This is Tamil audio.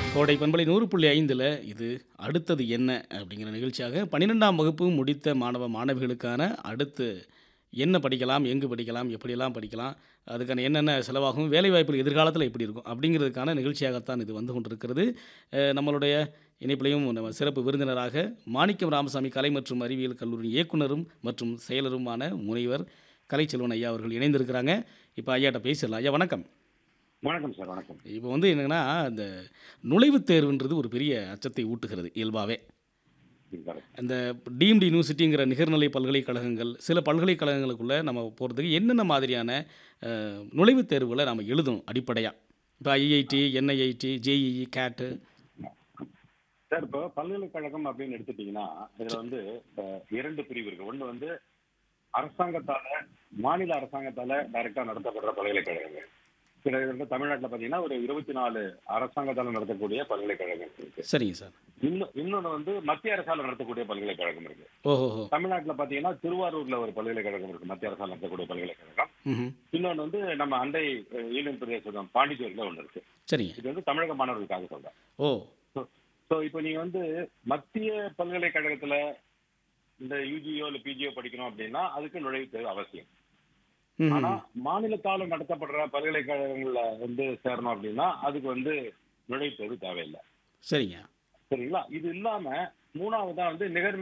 கோடை பண்பலை நூறு புள்ளி ஐந்தில் இது அடுத்தது என்ன அப்படிங்கிற நிகழ்ச்சியாக பன்னிரெண்டாம் வகுப்பு முடித்த மாணவ மாணவிகளுக்கான அடுத்து என்ன படிக்கலாம் எங்கு படிக்கலாம் எப்படியெல்லாம் படிக்கலாம் அதுக்கான என்னென்ன செலவாகும் வேலைவாய்ப்புகள் எதிர்காலத்தில் எப்படி இருக்கும் அப்படிங்கிறதுக்கான நிகழ்ச்சியாகத்தான் இது வந்து கொண்டிருக்கிறது அஹ் நம்மளுடைய இணைப்பிலையும் நம்ம சிறப்பு விருந்தினராக மாணிக்கம் ராமசாமி கலை மற்றும் அறிவியல் கல்லூரி இயக்குனரும் மற்றும் செயலருமான முனைவர் கலைச்செல்வன் ஐயா அவர்கள் இணைந்திருக்கிறாங்க இப்போ ஐயாட்ட பேசிடலாம் ஐயா வணக்கம் வணக்கம் சார் வணக்கம் இப்போ வந்து என்னங்கன்னா இந்த நுழைவுத் தேர்வுன்றது ஒரு பெரிய அச்சத்தை ஊட்டுகிறது இயல்பாகவே இது correct. அந்த டீம்டு யூனிவர்சிட்டிங்கிற நிகர்நிலை பல்கலைக்கழகங்கள் சில பல்கலைக்கழகங்களுக்குள்ளே நம்ம போகிறதுக்கு என்னென்ன மாதிரியான அஹ், நுழைவுத் தேர்வுகளை நம்ம எழுதணும் அடிப்படையாக இப்போ ஐஐடி என்ஐஐடி ஜேஇஇ கேட்டு சார் இப்போ பல்கலைக்கழகம் அப்படின்னு எடுத்துட்டீங்கன்னா இதுல வந்து அஹ், இரண்டு பிரிவு இருக்கு ஒண்ணு வந்து அரசாங்கத்தால மாநில அரசாங்கத்தால டைரக்டா நடத்தப்படுற பல்கலைக்கழகங்கள் கிட்டத்தட்ட தமிழ்நாட்டுல பாத்தீங்கன்னா ஒரு இருபத்தி நாலு அரசாங்கத்தால நடத்தக்கூடிய பல்கலைக்கழகம் இருக்கு சரிங்க சார் இன்னும் இன்னொன்னு வந்து மத்திய அரசால நடத்தக்கூடிய பல்கலைக்கழகம் இருக்கு ஓஹோஹோ தமிழ்நாட்டுல பாத்தீங்கன்னா திருவாரூர்ல ஒரு பல்கலைக்கழகம் இருக்கு மத்திய அரசால நடத்தக்கூடிய பல்கலைக்கழகம் ம் இன்னொன்னு வந்து நம்ம அண்டை அஹ், யூனியன் பிரதேசம் பாண்டிச்சேரியில ஒண்ணு இருக்கு சரிங்க இது வந்து தமிழக மாணவர்களுக்காக சொல்றேன் ஓ ஸோ இப்போ நீங்க வந்து மத்திய பல்கலைக்கழகத்துல இந்த யூஜியோ இல்ல பிஜியோ படிக்கணும் அப்படின்னா அதுக்கு நுழைவுத் தேர்வு அவசியம் ம் ஆனா மாநிலத்தால நடத்தப்படுற பல்கலைக்கழகங்கள்ல வந்து சேரணும் அப்படின்னா அதுக்கு வந்து நுழைவுத் தேர்வு தேவையில்லை சரிங்க சரிங்களா இது இல்லாம மூணாவதா வந்து நிகர்